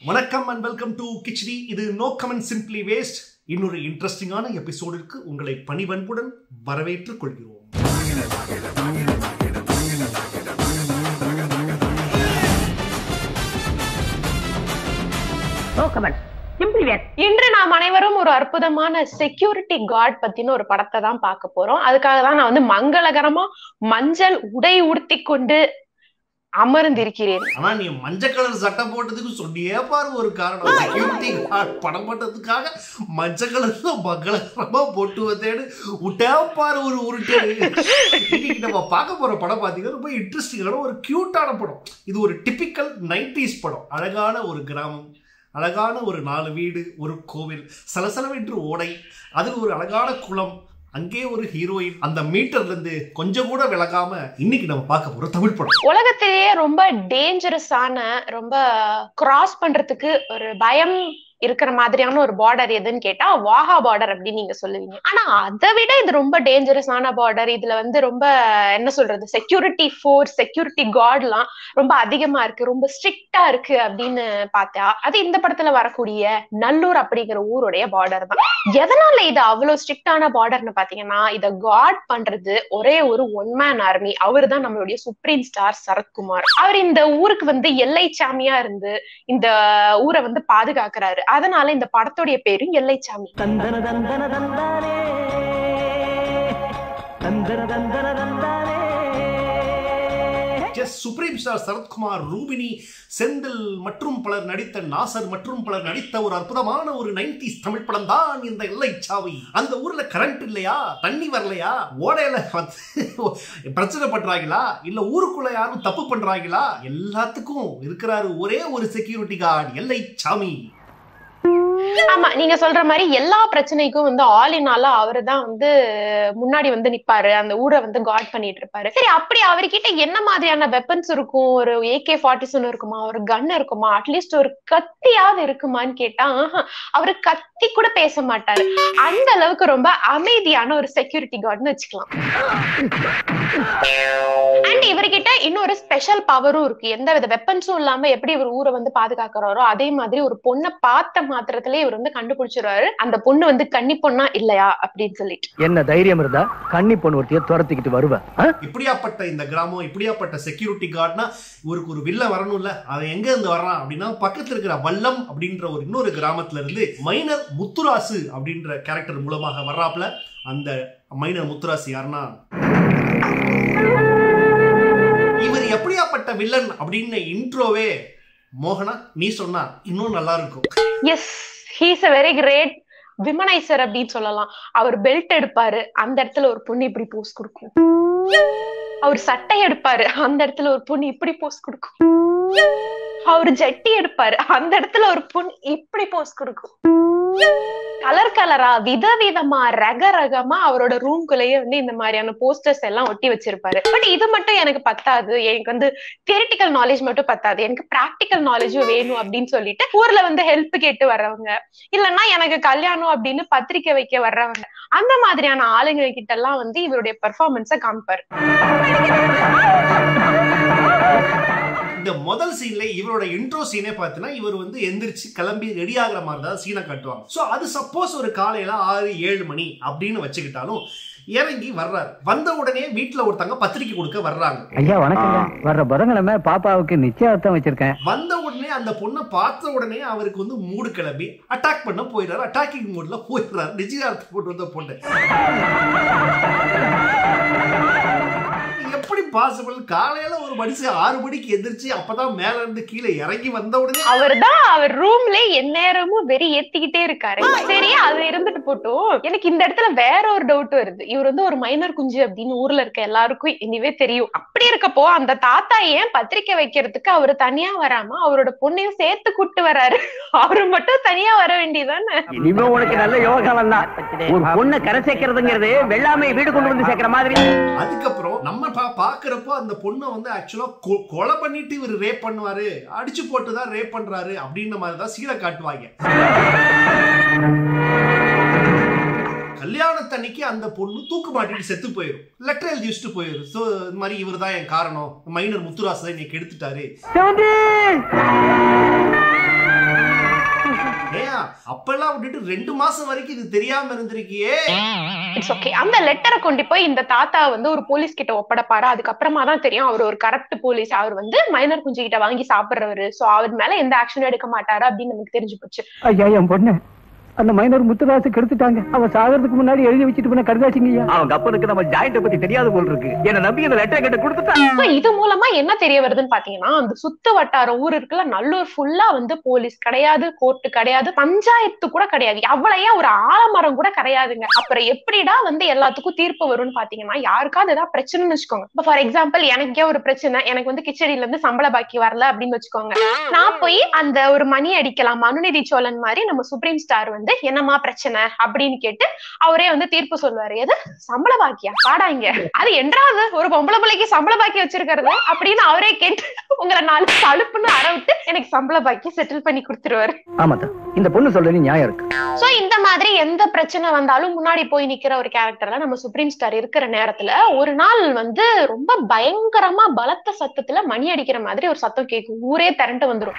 வணக்கம் and welcome to khichdi இது no comment simply waste இன்னொரு இன்ட்ரெஸ்டிங்கான எபிசோடிற்கு உங்களை பணிவன்புடன் வரவேற்றுக் கொள்கிறோம் நோ கமெண்ட் சிம்பிளி வேர் இன்று நாம் அனைவரும் ஒரு அற்புதமான செக்யூரிட்டி கார்டு பத்தின ஒரு படத்தை தான் பார்க்க போறோம் அதுக்காக தான் நான் வந்து மங்களகரமா மஞ்சள் உடை உடுத்தி கொண்டு அமர்ந்திருக்கிறேன் ஆனா நீ மஞ்சள் கலர் சட்டை போட்டதுக்கு சொன்னியே பாரு ஒரு காரணம் செக்யூரிட்டி கார்டு படம் போட்டதுக்காக மஞ்சள் கலர்ல மங்களகரமா போட்டு வந்தேன்னு விட்டே பாரு ஒரு உருட்டு இன்னைக்கு நம்ம பார்க்க போற படம் பார்த்தீங்கன்னா ரொம்ப இன்ட்ரெஸ்டிங்கான ஒரு கியூட்டான படம் இது ஒரு டிபிக்கல் நைன்டிஸ் படம் அழகான ஒரு கிராமம் அழகான ஒரு நாலு வீடு ஒரு கோவில் சலசலவென்று ஓடை அது ஒரு அழகான குளம் அங்கே ஒரு ஹீரோயின் அந்த மீட்டர்ல இருந்து கொஞ்சம் கூட விலகாம இன்னைக்கு நம்ம பார்க்க போறோம் தமிழ் படம் உலகத்திலேயே ரொம்ப டேஞ்சரஸான ரொம்ப கிராஸ் பண்றதுக்கு ஒரு பயம் இருக்கிற மாதிரியான ஒரு பார்டர் எதுன்னு கேட்டா வாஹா பார்டர் அப்படின்னு நீங்க சொல்லுவீங்க ஆனா அதை விட இது ரொம்ப டேஞ்சரஸான பார்டர் இதுல வந்து ரொம்ப என்ன சொல்றது செக்யூரிட்டி ஃபோர்ஸ் செக்யூரிட்டி கார்ட்லாம் ரொம்ப அதிகமா இருக்கு ரொம்ப ஸ்ட்ரிக்டா இருக்கு அப்படின்னு பார்த்தா அது இந்த படத்துல வரக்கூடிய நல்லூர் அப்படிங்கிற ஊருடைய பார்டர் தான் எதனால இது அவ்வளவு ஸ்ட்ரிக்டான பார்டர்னு பாத்தீங்கன்னா இத காட் பண்றது ஒரே ஒரு ஒன் மேன் ஆர்மி அவர் தான் நம்மளுடைய சுப்ரீம் ஸ்டார் சரத்குமார் அவர் இந்த ஊருக்கு வந்து எல்லை சாமியா இருந்து இந்த ஊரை வந்து பாதுகாக்கிறாரு அதனால இந்த படத்துடைய பேரும் எல்லைச்சாமி தந்தன தந்தன தந்தானே தந்தன தந்தன தந்தானே yes supreme star Sarathkumar Rupini Senthil மற்றும் பலர் நடித்த நாசர் மற்றும் பலர் நடித்த ஒரு அற்புதமான ஒரு நைன்டிஸ் தமிழ் படம் தான் இந்த எல்லைச்சாவி அந்த ஊர்ல கரண்ட் இல்லையா தண்ணி வரலையா ஓடையில வந்து பிரச்சனை பண்றாங்களா இல்ல ஊருக்குள்ள யாரும் தப்பு பண்றாங்களா எல்லாத்துக்கும் இருக்கிறாரு ஒரே ஒரு செக்யூரிட்டி கார்டு எல்லைச்சாமி ஆமா நீங்க சொல்ற மாதிரி எல்லா பிரச்சனைக்கும் வந்து ஆல் இன் ஆலா அவரு தான் வந்து முன்னாடி வந்து நிப்பாரு அந்த ஊரை வந்து காட் பண்ணிட்டு இருப்பாரு சரி அப்படி அவர்கிட்ட என்ன மாதிரியான வெப்பன்ஸ் இருக்கும் ஒரு ஏகே ஃபார்ட்டி செவன் இருக்குமா ஒரு கன் இருக்குமா அட்லீஸ்ட் ஒரு கத்தியாவது இருக்குமான்னு கேட்டா ஆஹா, அவரு கத்தி கூட பேச மாட்டாரு அந்த அளவுக்கு ரொம்ப அமைதியான ஒரு செக்யூரிட்டி கார்டுன்னு வச்சுக்கலாம் அண்ட் இவர்கிட்ட இன்னொரு ஸ்பெஷல் பவரும் இருக்கு எந்த வித வெப்பன்ஸும் இல்லாம எப்படி இவர் ஊரை வந்து பாதுகாக்கிறாரோ அதே மாதிரி ஒரு பொண்ணை பார்த்த மாத்திரத்திலே இவர் வந்து கண்டுபிடிச்சிருவாரு அந்த பொண்ணு வந்து கன்னி பொண்ணா இல்லையா அப்படின்னு சொல்லிட்டு என்ன தைரியம் இருந்தா கன்னி பொண்ணு ஒருத்திய துரத்திக்கிட்டு வருவேன் இப்படியாப்பட்ட இந்த கிராமம் இப்படியாப்பட்ட செக்யூரிட்டி கார்டுனா இவருக்கு ஒரு வில்ல வரணும்ல அவன் எங்க இருந்து வர்றான் அப்படின்னா பக்கத்துல இருக்கிற வல்லம் அப்படின்ற ஒரு இன்னொரு கிராமத்துல இருந்து மைனர் முத்துராசு அப்படின்ற கேரக்டர் மூலமாக வர்றாப்ல அந்த மைனர் முத்துராசு யாருன்னா இவர் எப்படியாப்பட்ட வில்லன் அப்படின்னு இன்ட்ரோவே மோகனா நீ சொன்னா இன்னும் நல்லா இருக்கும் yes he's a very great womaniser அப்படின்னு சொல்லலாம் அவர் பெல்ட் எடுப்பாரு அந்த இடத்துல ஒரு பொண்ணு இப்படி போஸ் கொடுக்கும் அவர் சட்டை எடுப்பாரு அந்த இடத்துல ஒரு பொண்ணு இப்படி போஸ் கொடுக்கும் அவர் ஜட்டி எடுப்பாரு அந்த இடத்துல ஒரு பொண்ணு இப்படி போஸ் கொடுக்கும் கலர் கலரா விதவிதமா ரக ரகமா அவரோட ரூம்குள்ளேயே வந்து இந்த மாதிரியான போஸ்டர்ஸ் எல்லாம் ஒட்டி வச்சிருப்பாரு பட் இது மட்டும் எனக்கு பத்தாது எனக்கு வந்து தியரிட்டிக்கல் நாலேஜ் மட்டும் பத்தாது எனக்கு பிராக்டிக்கல் நாலேஜும் வேணும் அப்படின்னு சொல்லிட்டு ஊர்ல வந்து ஹெல்ப் கேட்டு வர்றவங்க இல்லைன்னா எனக்கு கல்யாணம் அப்படின்னு பத்திரிக்கை வைக்க வர்றவங்க அந்த மாதிரியான ஆளுங்க கிட்ட எல்லாம் வந்து இவருடைய பெர்ஃபார்மன்ஸ காமிப்பாரு இந்த முதல் சீன்ல இவரோட இன்ட்ரோ சீனே பார்த்தீங்கன்னா இவர் வந்து எந்திரிச்சு கிளம்பி ரெடி ஆகுற மாதிரி தான் சீனை காட்டுவாங்க ஸோ அது சப்போஸ் ஒரு காலையில ஆறு ஏழு மணி அப்படின்னு வச்சுக்கிட்டாலும் இறங்கி வர்றாரு வந்த உடனே வீட்டுல ஒருத்தங்க பத்திரிக்கை கொடுக்க வர்றாங்க ஐயா வணக்கம் வர்ற புதன்கிழமை பாப்பாவுக்கு நிச்சயார்த்தம் வச்சிருக்கேன் வந்த உடனே அந்த பொண்ணை பார்த்த உடனே அவருக்கு வந்து மூடு கிளம்பி அட்டாக் பண்ண போயிடுறாரு அட்டாக்கிங் மூட்ல போயிடுறாரு நிச்சயார்த்தம் போட்டு வந்த பொண்ணு எப்படி பாசிபிள் காலையில ஒரு மனுஷன் ஆறு மணிக்கு எந்திரிச்சு அப்பதான் மேல இருந்து கீழே இறங்கி வந்த உடனே அவர்தான் அவர் ரூம்ல எந்நேரமும் வெறி ஏத்திக்கிட்டே இருக்காரு சரி அது இருந்துட்டு போட்டும் எனக்கு இந்த இடத்துல வேற ஒரு டவுட் வருது இவர் வந்து ஒரு மைனர் குஞ்சு அப்படின்னு ஊர்ல இருக்க எல்லாருக்கும் இனிவே தெரியும் அப்படி இருக்கப்போ அந்த தாத்தா ஏன் பத்திரிக்கை வைக்கிறதுக்கு அவரு தனியா வராம அவரோட பொண்ணையும் சேர்த்து கூட்டு வராரு அவரு மட்டும் தனியா வர வேண்டியதானே இனிமே உனக்கு நல்ல யோகாலம் தான் ஒரு பொண்ணை கரை சேர்க்கறதுங்கிறது வெள்ளாமை வீடு கொண்டு வந்து சேர்க்கிற மாதிரி அதுக்கப்புறம் நம்ம பா பாக்குறப்போ அந்த பொண்ணை வந்து ஆக்சுவலா கொலை பண்ணிட்டு இவர் ரேப் பண்ணுவாரு அடிச்சு போட்டு தான் ரேப் பண்றாரு அப்படின்ற மாதிரி தான் சீலை காட்டுவாங்க கல்யாணத்தன்னைக்கு அந்த பொண்ணு தூக்கு மாட்டிட்டு செத்து போயிடும் லெட்டர் எழுதி வச்சுட்டு போயிடும் ஸோ இந்த மாதிரி இவர் தான் என் காரணம் மைனர் முத்துராசு தான் இன்னைக்கு எடுத்துட்டாரு செவந்தி தப்பெல்லாம் விட்டுட்டு ரெண்டு மாசம் வரைக்கும் இது தெரியாம இருந்திருக்கியே இட்ஸ் ஓகே அந்த லெட்டரை கொண்டு போய் இந்த தாத்தா வந்து ஒரு போலீஸ் கிட்ட ஒப்படைப்பாரு அதுக்கப்புறமா தான் தெரியும் அவர் ஒரு கரப்ட் போலீஸ் அவர் வந்து மைனர் குஞ்சு கிட்ட வாங்கி சாப்பிடுறவரு சோ அவர் மேல எந்த ஆக்ஷனும் எடுக்க மாட்டாரு அப்படின்னு நமக்கு தெரிஞ்சு போச்சு ஐயா என் பொண்ணு அந்த மைனர் முத்துராசு கெடுத்துட்டாங்க அவன் சாகிறதுக்கு முன்னாடி எழுதி வச்சுட்டு போன கடுதாச்சிங்கய்யா அவங்க அப்பனுக்கு நம்ம ஜாயிண்ட பத்தி தெரியாது போல் இருக்கு என்ன நம்பி இந்த லெட்டர் கிட்ட கொடுத்துட்டா So, இது மூலமா என்ன தெரிய வருதுன்னு பாத்தீங்கன்னா அந்த சுத்து வட்டார ஊர் இருக்குல்ல நல்லூர் ஃபுல்லா வந்து போலீஸ் கிடையாது கோர்ட்டு கிடையாது பஞ்சாயத்து கூட கிடையாது அவ்வளையா ஒரு ஆலமரம் கூட கிடையாதுங்க அப்புறம் எப்படிடா வந்து எல்லாத்துக்கும் தீர்ப்பு வரும்னு பாத்தீங்கன்னா யாருக்காவது ஏதாவது பிரச்சனைன்னு வச்சுக்கோங்க இப்ப ஃபார் எக்ஸாம்பிள் எனக்கே ஒரு பிரச்சனை எனக்கு வந்து கிச்சடியில இருந்து சம்பள பாக்கி வரல அப்படின்னு வச்சுக்கோங்க நான் போய் அந்த ஒரு மணி அடிக்கலாம் மனுநீதி சோழன் மாதிரி நம்ம சுப்ரீம் ஸ்டார் வந்து என்னமா பிரச்சனை அப்படின்னு கேட்டு அவரே வந்து தீர்ப்பு சொல்லுவாரு எது சம்பள பாக்கியா பாடாங்க அது என்றாவது ஒரு பொம்பளை பிள்ளைக்கு சம்பள பாக்கி வச்சிருக்கிறது அப்படின்னு அவரே கேட்டு உங்களை நாலு தழுப்புன்னு அறவிட்டு எனக்கு சம்பள பாக்கி செட்டில் பண்ணி கொடுத்துருவாரு ஆமாத்தா இந்த பொண்ணு சொல்றது நியாயம் இருக்கு சோ இந்த மாதிரி எந்த பிரச்சனை வந்தாலும் முன்னாடி போய் நிக்கிற ஒரு கேரக்டர்ல நம்ம சுப்ரீம் ஸ்டார் இருக்கிற நேரத்துல ஒரு நாள் வந்து ரொம்ப பயங்கரமா பலத்த சத்தத்துல மணி அடிக்கிற மாதிரி ஒரு சத்தம் கேட்கும் ஊரே திரண்டு வந்துரும்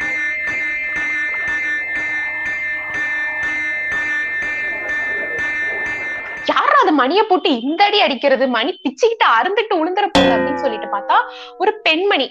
யாரா அது மணியை போட்டு இந்த அடி அடிக்கிறது மணி பிச்சுக்கிட்டு அருந்துட்டு உளுந்துற போகுது அப்படின்னு சொல்லிட்டு பார்த்தா ஒரு பெண்மணி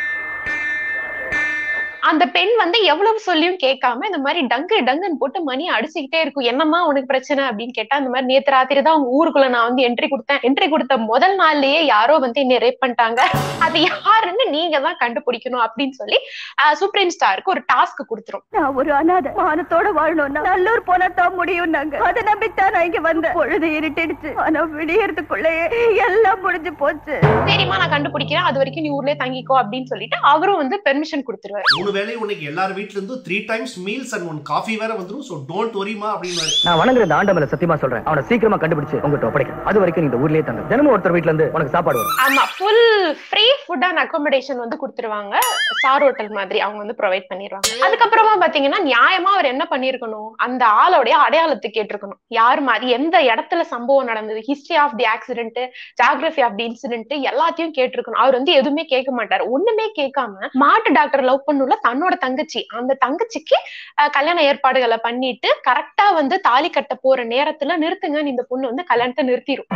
அந்த பெண் வந்து எவ்வளவு சொல்லியும் கேட்காம இந்த மாதிரி டங்கு டங்குன்னு போட்டு மணி அடிச்சுக்கிட்டே இருக்கும் என்னம்மா உனக்கு பிரச்சனை அப்படின்னு கேட்டா இந்த மாதிரி நேத்து ராத்திரி தான் உங்க ஊருக்குள்ள நான் வந்து என்ட்ரி கொடுத்தேன் என்ட்ரி கொடுத்த முதல் நாள்லயே யாரோ வந்து என்ன ரேப் பண்ணிட்டாங்க அது யாருன்னு நீங்க தான் கண்டுபிடிக்கணும் அப்படின்னு சொல்லி சுப்ரீம் ஸ்டாருக்கு ஒரு டாஸ்க் கொடுத்துரும் நான் ஒரு அனாதை மானத்தோட வாழணும்னா நல்லூர் போனா தான் முடியும் நாங்க அதை நம்பித்தான் நான் இங்க வந்தேன் பொழுது இருட்டிடுச்சு ஆனா விடியறதுக்குள்ளேயே எல்லாம் முடிஞ்சு போச்சு சரிம்மா நான் கண்டுபிடிக்கிறேன் அது வரைக்கும் நீ ஊர்லயே தங்கிக்கோ அப்படின்னு சொல்லிட்டு அவரும் வந்து பெர்மிஷன் கொடுத்துருவாரு மூணு வேளை உனக்கு எல்லார் வீட்ல இருந்தும் three times meals and one coffee வேற வந்துரும் ஸோ டோன்ட் வரிமா அப்படின்னு நான் வணங்குற இந்த ஆண்டமல சத்தியமா சொல்றேன் அவனை சீக்கிரமா கண்டுபிடிச்சு உங்ககிட்ட ஒப்படைக்கிறேன் அது வரைக்கும் நீ இந்த ஊர்லயே தங்க தினமும் ஒருத்தர் வீட்ல இருந்து உனக்கு சாப்பாடு வரும் ஆமா full free food and accommodation வந்து கொடுத்துருவாங்க ஸ்டார் ஹோட்டல் மாதிரி அவங்க வந்து ப்ரொவைட் பண்ணிடுவாங்க அதுக்கப்புறமா பாத்தீங்கன்னா நியாயமா அவர் என்ன பண்ணிருக்கணும் அந்த ஆளோடைய அடையாளத்தை கேட்டிருக்கணும் யார் மாதிரி எந்த இடத்துல சம்பவம் நடந்தது history of the accident geography of the incident எல்லாத்தையும் கேட்டிருக்கணும் அவர் வந்து எதுவுமே கேட்க மாட்டாரு ஒண்ணுமே கேட்காம மாட்டு டாக்டர் லவ் பண்ணுல தன்னோட தங்கச்சி அந்த தங்கச்சிக்கு அஹ், கல்யாண ஏற்பாடுகளை பண்ணிட்டு கரெக்டா வந்து தாலி கட்ட போற நேரத்துல நிறுத்துங்கன்னு இந்த பொண்ணு வந்து கல்யாணத்தை நிறுத்திரும்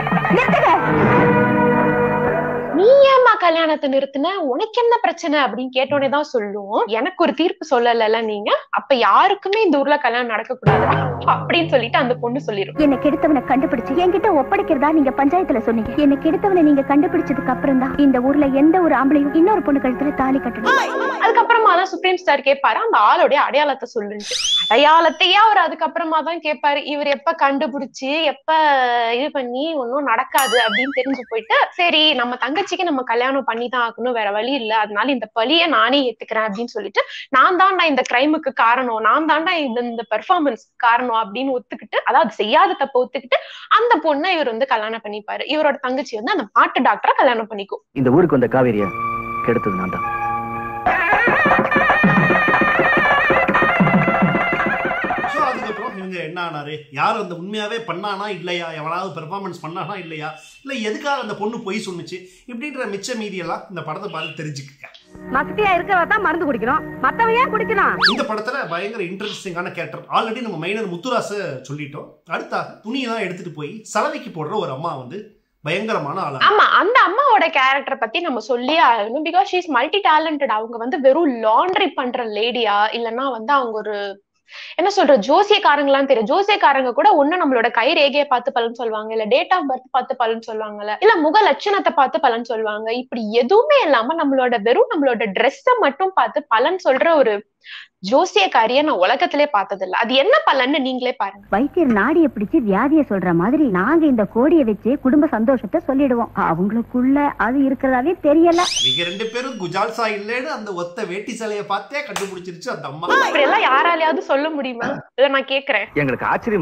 நீ ஏம்மா கல்யாணத்தை நிறுத்தின உனக்கு என்ன பிரச்சனை அப்படின்னு கேட்டோடனே தான் சொல்லும் எனக்கு ஒரு தீர்ப்பு சொல்லல நீங்க அப்ப யாருக்குமே இந்த ஊர்ல கல்யாணம் நடக்க கூடாது அப்படின்னு சொல்லிட்டு அந்த பொண்ணு சொல்லிரும் என்ன கெடுத்தவனை கண்டுபிடிச்சு என்கிட்ட ஒப்படைக்கிறதா நீங்க பஞ்சாயத்துல சொன்னீங்க என்ன கெடுத்தவனை நீங்க கண்டுபிடிச்சதுக்கு அப்புறம் தான் இந்த ஊர்ல எந்த ஒரு ஆம்பளையும் இன்னொரு பொண்ணு கழுத்துல தாலி கட்டணும் அதுக்கப்புறமா தான் சுப்ரீம் ஸ்டார் கேட்பாரு அந்த ஆளுடைய அடையாளத்தை சொல்லுன்ட்டு அடையாளத்தையே அவர் அதுக்கப்புறமா தான் கேட்பாரு இவர் எப்ப கண்டுபிடிச்சு எப்ப இது பண்ணி ஒன்னும் நடக்காது அப்படின்னு தெரிஞ்சு போயிட்டு சரி நம்ம தங்கச்சிக்கு நம்ம கல்யாணம் பண்ணி தான் ஆகணும் வேற வழி இல்ல அதனால இந்த பழிய நானே ஏத்துக்கிறேன் அப்படின்னு சொல்லிட்டு நான் தான்டா இந்த கிரைமுக்கு காரணம் நான் தான்டா இந்த இந்த பெர்ஃபார்மன்ஸ் காரணம் அப்படின்னு ஒத்துக்கிட்டு அதாவது செய்யாத தப்ப ஒத்துக்கிட்டு அந்த பொண்ணை இவர் வந்து கல்யாணம் பண்ணிப்பாரு இவரோட தங்கச்சி வந்து அந்த மாட்டு டாக்டரை கல்யாணம் பண்ணிக்கும் இந்த ஊருக்கு வந்த காவேரிய கெடுத்தது நான் தான் ஸோ அதுக்கப்புறம் இவங்க என்ன ஆனாரு யார் அந்த உண்மையாவே பண்ணானா இல்லையா எவனாவது பெர்ஃபார்மன்ஸ் பண்ணானா இல்லையா இல்லை எதுக்காக அந்த பொண்ணு பொய் சொன்னுச்சு இப்படின்ற மிச்ச மீதியெல்லாம் இந்த படத்தை பார்த்து தெரிஞ்சுக்கங்க மசதியா இருக்கிறவ தான் மருந்து குடிக்கணும் மத்தவன் ஏன் குடிக்கணும் இந்த படத்துல பயங்கர இன்ட்ரெஸ்டிங்கான கேரக்டர் ஆல்ரெடி நம்ம மைனர் முத்துராச சொல்லிட்டோம் அடுத்தாக துணியை தான் எடுத்துட்டு போய் சலவைக்கு போடுற ஒரு அம்மா வந்து பயங்கரமான ஆளா ஆமா அந்த அம்மாவோட கேரக்டர் பத்தி நம்ம சொல்லியே ஆகணும் பிகாஸ் ஷீஸ் மல்டி டேலண்டட் அவங்க வந்து வெறும் லாண்ட்ரி பண்ற லேடியா இல்லைன்னா வந்து அவங்க ஒரு என்ன சொல்ற ஜோசியக்காரங்களாம் தெரியும் ஜோசியக்காரங்க கூட ஒண்ணு நம்மளோட கை ரேகையை பார்த்து பலன் சொல்லுவாங்க இல்ல டேட் ஆஃப் பர்த் பார்த்து பலன் சொல்லுவாங்கல்ல இல்ல முக லட்சணத்தை பார்த்து பலன் சொல்லுவாங்க இப்படி எதுவுமே இல்லாம நம்மளோட வெறும் நம்மளோட ட்ரெஸ்ஸ மட்டும் பார்த்து பலன் சொல்ற ஒரு ஜோசியக்காரிய நான் உலகத்திலே பார்த்ததில்ல அது என்ன பலன்னு நீங்களே பாருங்க வைத்தியர் நாடிய பிடிச்சு வியாதிய சொல்ற மாதிரி நாங்க இந்த கோடியை வச்சு குடும்ப சந்தோஷத்தை சொல்லிடுவோம் அவங்களுக்குள்ள அது இருக்கிறதாவே தெரியல இவங்க ரெண்டு பேரும் குஜால்சா இல்லைன்னு அந்த ஒத்த வேட்டி சிலையை பார்த்தே கண்டுபிடிச்சிருச்சு அந்த அம்மா இப்படி எல்லாம் யாராலையாவது சொல்ல முடியுமா இதை நான் கேக்குறேன் எங்களுக்கு ஆச்சரியமா இருக்கு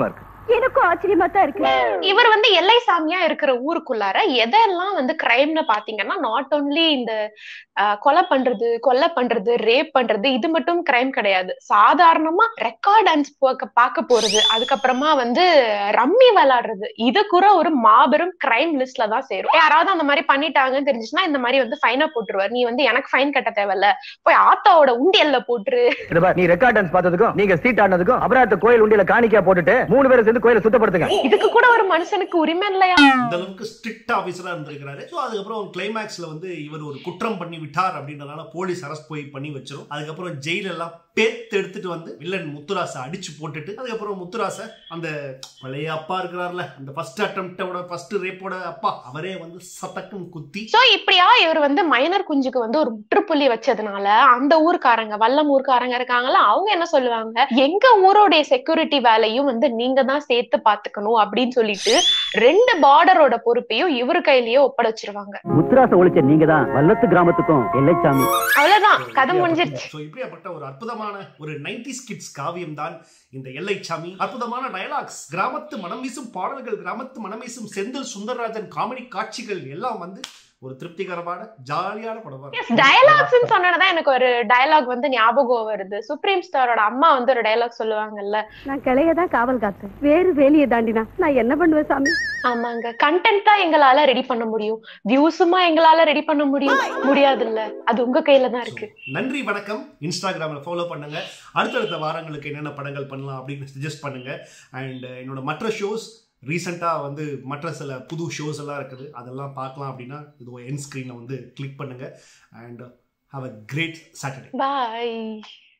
எனக்கும் ஆச்சரியமா தான் இருக்கு இவர் வந்து எல்லை சாமியா இருக்கிற ஊருக்குள்ளார எதெல்லாம் வந்து கிரைம்னு பாத்தீங்கன்னா நாட் ஒன்லி இந்த ஆஹ், கொலை பண்றது கொலை பண்றது ரேப் பண்றது இது மட்டும் கிரைம் கிடையாது சாதாரணமா ரெக்கார்ட் டான்ஸ் பார்க்க போறது அதுக்கப்புறமா வந்து ரம்மி விளையாடுறது இது கூட ஒரு மாபெரும் கிரைம் லிஸ்ட்ல தான் சேரும் யாராவது அந்த மாதிரி பண்ணிட்டாங்கன்னு தெரிஞ்சுச்சுன்னா இந்த மாதிரி வந்து ஃபைனா போட்டுருவார் நீ வந்து எனக்கு ஃபைன் கட்ட தேவையில்ல போய் ஆத்தாவோட உண்டியல்ல போட்டுரு இது பார், நீ ரெக்கார்ட் டான்ஸ் பார்த்ததுக்கும் நீங்க சீட் ஆடினதுக்கும் அபராத்த கோயில் உண்டியில காணிக்கா போட்டுட்டு மூணு பேரும் சேர்ந்து கோயிலை சுத்தப்படுத்துங்க இதுக்கு கூட ஒரு மனுஷனுக்கு உரிமை இல்லையா இந்த அளவுக்கு ஸ்ட்ரிக்ட் ஆபீசரா இருந்திருக்கிறாரு ஸோ அதுக்கப்புறம் கிளைமேக்ஸ்ல வந்து இவர் ஒரு குற்றம் பண்ணி விட்டார் அப்படின்றதால போலீஸ் அரெஸ்ட் போய் பண்ணி வச்சிரும் அதுக்கப்புறம் ஜெயில எல்லாம் பேத்து எடுத்துட்டு வந்து வில்லன் முத்துராசை அடிச்சு போட்டுட்டு அதுக்கப்புறம் முத்துராசை அந்த பழைய அப்பா இருக்கிறார்ல அந்த ஃபர்ஸ்ட் அட்டம்ப்டோட ஃபர்ஸ்ட் ரேப்போட அப்பா அவரே வந்து சட்டக்கும் குத்தி சோ இப்படியா இவர் வந்து மைனர் குஞ்சுக்கு வந்து ஒரு முற்றுப்புள்ளி வச்சதுனால அந்த ஊர்க்காரங்க வல்லம் ஊர்க்காரங்க இருக்காங்கல்ல அவங்க என்ன சொல்லுவாங்க எங்க ஊரோடைய செக்யூரிட்டி வேலையும் வந்து நீங்க தான் சேர்த்து பாத்துக்கணும் அப்படின்னு சொல்லிட்டு ரெண்டு பார்டரோட பொறுப்பையும் இவர் கையிலயே ஒப்படைச்சிருவாங்க முத்துராச ஒழிச்ச நீங்க தான் வல்லத்து கிராமத்துக்கும் எல்லைச்சாமி அவ்வளவுதான் கதை முடிஞ்சிருச்சு ஸோ இப்படியாப்பட்ட ஒரு அற்புதமான ஒரு நைன்டி கிட்ஸ் காவியம் தான் இந்த எல்லைச்சாமி அற்புதமான டயலாக்ஸ் கிராமத்து மனம் வீசும் பாடல்கள் கிராமத்து மனம் வீசும் செந்தில் சுந்தரராஜன் காமெடி காட்சிகள் எல்லாம் வந்து ஒரு திருப்திகரமான ஜாலியான படமா இருக்கும். டயலாக்ஸ் சொன்னதான் எனக்கு ஒரு டயலாக் வந்து ஞாபகம் வருது சுப்ரீம் ஸ்டாரோட அம்மா வந்து ஒரு டயலாக் சொல்லுவாங்கல்ல நான் கிளைய தான் காவல் காத்தேன் வேறு வேலியை தாண்டினா நான் என்ன பண்ணுவேன் சாமி ஆமாங்க கண்டென்ட் தான் எங்களால ரெடி பண்ண முடியும் வியூஸுமா எங்களால ரெடி பண்ண முடியும் முடியாது இல்ல அது உங்க கையில தான் இருக்கு நன்றி வணக்கம் இன்ஸ்டாகிராம்ல ஃபாலோ பண்ணுங்க அடுத்தடுத்த வாரங்களுக்கு என்னென்ன படங்கள் பண்ணலாம் அப்படின்னு சஜஸ்ட் பண்ணுங்க அண்ட் என்னோட மற்ற ஷோஸ் ரீசெண்டாக வந்து மற்ற சில புது ஷோஸ் எல்லாம் இருக்குது அதெல்லாம் பார்க்கலாம் அப்படின்னா இது என் ஸ்க்ரீனை வந்து கிளிக் பண்ணுங்க and have a great Saturday bye